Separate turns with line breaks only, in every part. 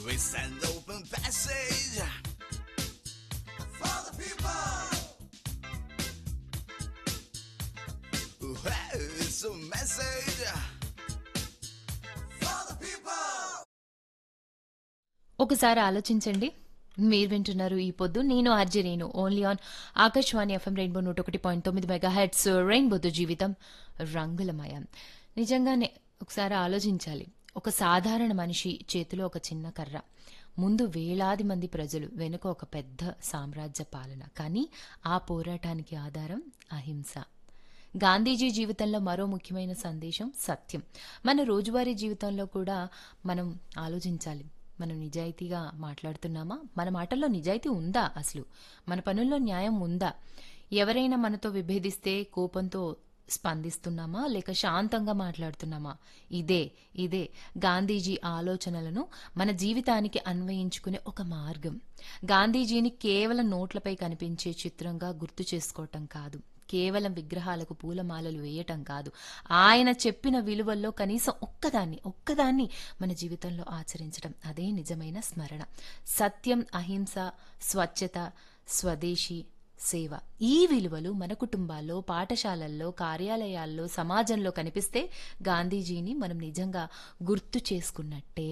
We send open passage for the people. Well, it's a message for the people.
ఒకసారి ఆలోచించండి మీరు వింటున్నారు ఈ పొద్దు నేను RJ Renu only on Akashvani FM rainbow నూట ఒకటి పాయింట్ తొమ్మిది మెగా హెడ్స్ రెయిన్బోతో జీవితం రంగులమయం నిజంగానే ఒకసారి ఆలోచించాలి ఒక సాధారణ మనిషి చేతిలో ఒక చిన్న కర్ర ముందు వేలాది మంది ప్రజలు వెనుక ఒక పెద్ద సామ్రాజ్య పాలన కానీ ఆ పోరాటానికి ఆధారం అహింస గాంధీజీ జీవితంలో మరో ముఖ్యమైన సందేశం సత్యం మన రోజువారీ జీవితంలో కూడా మనం ఆలోచించాలి మనం నిజాయితీగా మాట్లాడుతున్నామా మన మాటల్లో నిజాయితీ ఉందా అసలు మన పనుల్లో న్యాయం ఉందా ఎవరైనా మనతో విభేదిస్తే కోపంతో స్పందిస్తున్నామా లేక శాంతంగా మాట్లాడుతున్నామా ఇదే ఇదే గాంధీజీ ఆలోచనలను మన జీవితానికి అన్వయించుకునే ఒక మార్గం గాంధీజీని కేవలం నోట్లపై కనిపించే చిత్రంగా గుర్తు చేసుకోవటం కాదు కేవలం విగ్రహాలకు పూలమాలలు వేయటం కాదు ఆయన చెప్పిన విలువల్లో కనీసం ఒక్కదాన్ని ఒక్కదాన్ని మన జీవితంలో ఆచరించడం అదే నిజమైన స్మరణ సత్యం అహింస స్వచ్ఛత స్వదేశీ సేవ ఈ విలువలు మన కుటుంబాల్లో పాఠశాలల్లో కార్యాలయాల్లో సమాజంలో కనిపిస్తే గాంధీజీని మనం నిజంగా గుర్తు చేసుకున్నట్టే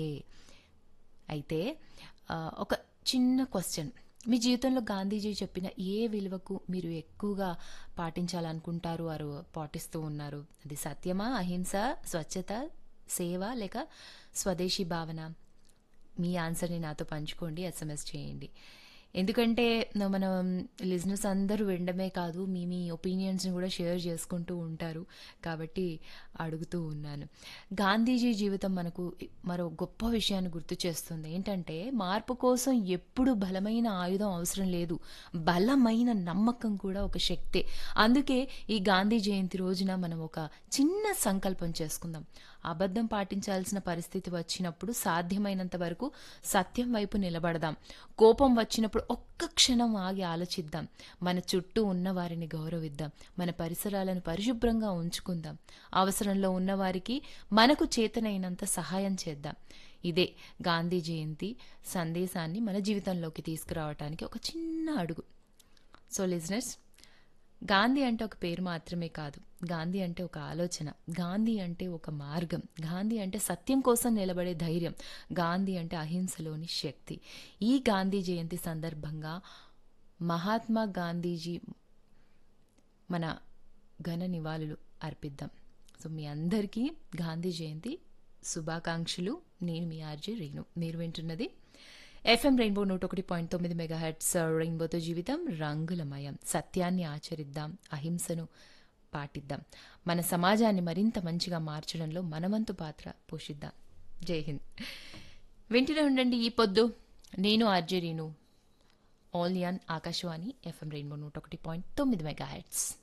అయితే ఆ, ఒక చిన్న క్వశ్చన్ మీ జీవితంలో గాంధీజీ చెప్పిన ఏ విలువకు మీరు ఎక్కువగా పాటించాలనుకుంటారు వారు పాటిస్తూ ఉన్నారు అది సత్యమా అహింస స్వచ్ఛత సేవ లేక స్వదేశీ భావన మీ ఆన్సర్ని నాతో పంచుకోండి ఎస్ఎంఎస్ చేయండి ఎందుకంటే న- మనం లిజినెస్ అందరూ వినడమే కాదు మీ మీ ఒపీనియన్స్ని కూడా షేర్ చేసుకుంటూ ఉంటారు కాబట్టి అడుగుతూ ఉన్నాను గాంధీజీ జీవితం మనకు మరో గొప్ప విషయాన్ని గుర్తు చేస్తుంది ఏంటంటే మార్పు కోసం ఎప్పుడు బలమైన ఆయుధం అవసరం లేదు బలమైన నమ్మకం కూడా ఒక శక్తే అందుకే ఈ గాంధీ జయంతి రోజున మనం ఒక చిన్న సంకల్పం చేసుకుందాం అబద్ధం పాటించాల్సిన పరిస్థితి వచ్చినప్పుడు సాధ్యమైనంత వరకు సత్యం వైపు నిలబడదాం కోపం వచ్చినప్పుడు ఒక్క క్షణం ఆగి ఆలోచిద్దాం మన చుట్టూ ఉన్న వారిని గౌరవిద్దాం మన పరిసరాలను పరిశుభ్రంగా ఉంచుకుందాం అవసరంలో ఉన్నవారికి మనకు చేతనైనంత సహాయం చేద్దాం ఇదే గాంధీ జయంతి సందేశాన్ని మన జీవితంలోకి తీసుకురావటానికి ఒక చిన్న అడుగు సో లిజినెస్ గాంధీ అంటే ఒక పేరు మాత్రమే కాదు గాంధీ అంటే ఒక ఆలోచన గాంధీ అంటే ఒక మార్గం గాంధీ అంటే సత్యం కోసం నిలబడే ధైర్యం గాంధీ అంటే అహింసలోని శక్తి ఈ గాంధీ జయంతి సందర్భంగా మహాత్మా గాంధీజీ మన ఘన నివాళులు అర్పిద్దాం సో మీ అందరికీ గాంధీ జయంతి శుభాకాంక్షలు నేను మీ ఆర్జే రేణు మీరు వింటున్నది ఎఫ్ఎం రెయిన్బో నూట ఒకటి పాయింట్ తొమ్మిది మెగా హెడ్స్ రెయిన్బోతో జీవితం రంగులమయం సత్యాన్ని ఆచరిద్దాం అహింసను పాటిద్దాం మన సమాజాన్ని మరింత మంచిగా మార్చడంలో మనవంతు పాత్ర పోషిద్దాం జై హింద్ వింటూనే ఉండండి ఈ పొద్దు నేను RJ Renu all on Akashvani FM rainbow నూట ఒకటి పాయింట్ తొమ్మిది మెగా హెడ్స్